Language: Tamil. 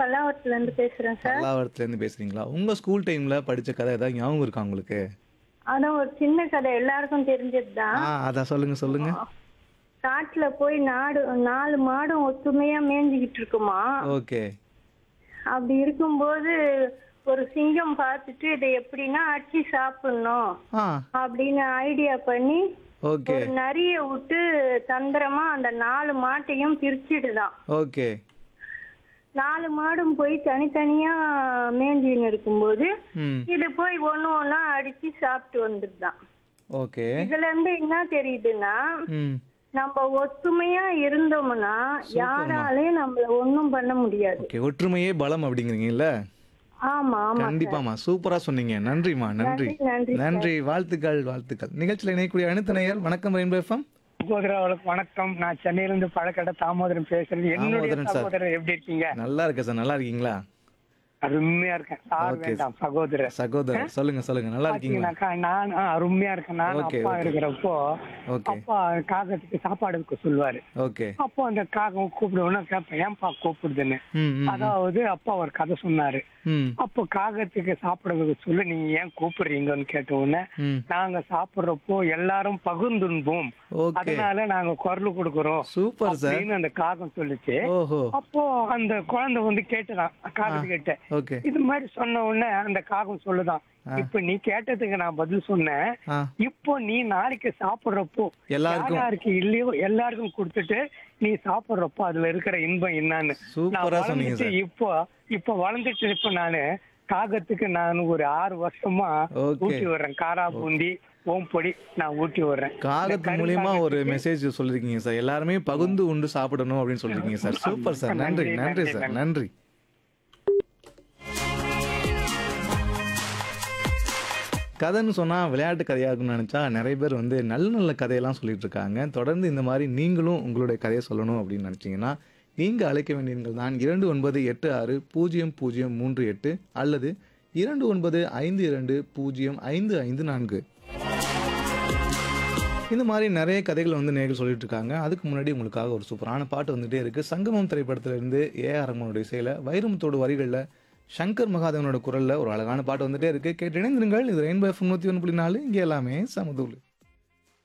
பல்லாவரத்துல இருந்து பேசுறேன் சார் பல்லாவரத்துல இருந்து பேசுறீங்களா உங்க ஸ்கூல் டைம்ல படிச்ச கதை ஏதாவது ஞாபகம் இருக்கா உங்களுக்கு அதான் ஒரு சின்ன கதை எல்லாருக்கும் தெரிஞ்சதுதான் ஆ அதான் சொல்லுங்க சொல்லுங்க காட்டுல போய் நாடு நாலு மாடும் ஒத்துமையா மேய்ஞ்சிக்கிட்டு இருக்குமா ஓகே அப்படி இருக்கும்போது ஒரு சிங்கம் பார்த்துட்டு இதை எப்படின்னா அடிச்சு சாப்பிடணும் ஆ அப்படின்னு ஐடியா பண்ணி ஓகே ஒரு நரிய விட்டு தந்திரமா அந்த நாலு மாட்டையும் பிரிச்சிடுதான் ஓகே நாலு மாடும் போய் தனித்தனியா மேய்ஞ்சின்னு இருக்கும்போது ம் இது போய் ஒண்ணு ஒண்ணா அடிச்சு சாப்பிட்டு வந்துடுதான் ஓகே இதுல இருந்து என்ன தெரியுதுன்னா ம் நம்ம ஒத்துமையா இருந்தோம்னா யாராலையும் நம்மள ஒண்ணும் பண்ண முடியாது ஓகே ஒற்றுமையே பலம் அப்படிங்கிறீங்கல்ல ஆமா ஆமா கண்டிப்பாமா சூப்பரா சொன்னீங்க நன்றிமா நன்றி நன்றி, நன்றி, நன்றி வாழ்த்துக்கள் வாழ்த்துக்கள் நிகழ்ச்சியில் இணையக்கூடிய அனைத்து நேயர் வணக்கம் ரெயின்போ எஃப்எம் சகோதரர்களுக்கு வணக்கம் நான் சென்னையில இருந்து பழக்கடை தாமோதரன் பேசுறது என்னுடைய தாமோதரன் சார். சகோதரர் எப்படி இருக்கீங்க நல்லா இருக்கேன் சார் நல்லா இருக்கீங்களா அருமையா இருக்கேன் சார் Okay. வேண்டாம் சகோதரர் சகோதரர் சொல்லுங்க சொல்லுங்க நல்லா இருக்கீங்களா பாத்தீங்கன்னாக்கா நான் ஆ, அருமையா இருக்கேன் நான் Okay, அப்பா okay. இருக்கிறப்போ ஓகே அப்பா காகத்துக்கு சாப்பாடு வைக்க சொல்லுவாரு ஓகே அப்போ அந்த காகம் கூப்பிடுவோம்னா கேட்பேன் ஏன்பா கூப்பிடுதுன்னு ம் ம், அதாவது அப்பா ஒரு கதை சொன்னாரு ம் அப்போ காகத்துக்கு சாப்பிட வைக்க சொல்லி நீங்க ஏன் கூப்பிடுறீங்கன்னு கேட்ட உடனே ம் நாங்க சாப்பிடுறப்போ எல்லாரும் பகுந்துண்போம் ஓகே அதனால நாங்க குரல் கொடுக்கறோம் சூப்பர் சார் அப்படின்னு அந்த காகம் சொல்லுச்சு ஓஹோ அப்போ அந்த குழந்தை வந்து கேட்டுதான் காகத்து கேட்ட ஓகே இது மாதிரி சொன்ன உடனே அந்த காகம் சொல்லுதான் இப்ப நீ கேட்டதுக்கு நான் பதில் சொன்னேன் ஆ இப்போ நீ நாளைக்கு சாப்பிடுறப்போ எல்லாருக்கும் யாருக்கு இல்லையோ எல்லாருக்கும் கொடுத்துட்டு நீ சாப்பிடுறப்போ அதுல இருக்கிற இன்பம் என்னன்னு நான் சூப்பரா சொன்னீங்க வளர்ந்துட்டு சார் இப்போ இப்போ வளர்ந்துட்டு இப்ப நானு காகத்துக்கு நான் ஒரு ஆறு வருஷமா Okay. ஊட்டி வர்றேன் காரா பூந்தி ஓம்பொடி நான் ஊட்டி வர்றேன் காகத்து மூலியமா ஒரு மெசேஜ் சொல்லிருக்கீங்க சார் எல்லாருமே பகுந்து உண்டு சாப்பிடணும் அப்படின்னு சொல்லிருக்கீங்க சார் சூப்பர் சார் நன்றி நன்றி, நன்றி நன்றி, சார் நன்றி கதைன்னு சொன்னால் விளையாட்டு கதையாகும்னு நினச்சா நிறைய பேர் வந்து நல்ல நல்ல கதையெல்லாம் சொல்லிட்டு இருக்காங்க தொடர்ந்து இந்த மாதிரி நீங்களும் உங்களுடைய கதையை சொல்லணும் அப்படின்னு நினச்சிங்கன்னா நீங்கள் அழைக்க வேண்டிய எண்கள் தான் இரண்டு ஒன்பது எட்டு ஆறு பூஜ்ஜியம் பூஜ்ஜியம் மூன்று எட்டு அல்லது இரண்டு ஒன்பது ஐந்து இரண்டு பூஜ்ஜியம் ஐந்து ஐந்து நான்கு இந்த மாதிரி நிறைய கதைகள் வந்து நேர்கள் சொல்லிட்டு இருக்காங்க அதுக்கு முன்னாடி உங்களுக்காக ஒரு சூப்பரான பாட்டு வந்துட்டே இருக்கு சங்கமம் திரைப்படத்திலிருந்து ஏ ஆர் ரஹ்மானுடைய இசையில வைரமுத்தோட வரிகளில் சங்கர் மகாதேவனோட குரல்ல ஒரு அழகான பாட்டு வந்துட்டே இருக்கு கேட்டு இணைந்திருங்கள் இது ரெயின்போ எஃப்எம் நூற்றி ஒன்று புள்ளி நாலு இங்கே எல்லாமே சமதூள்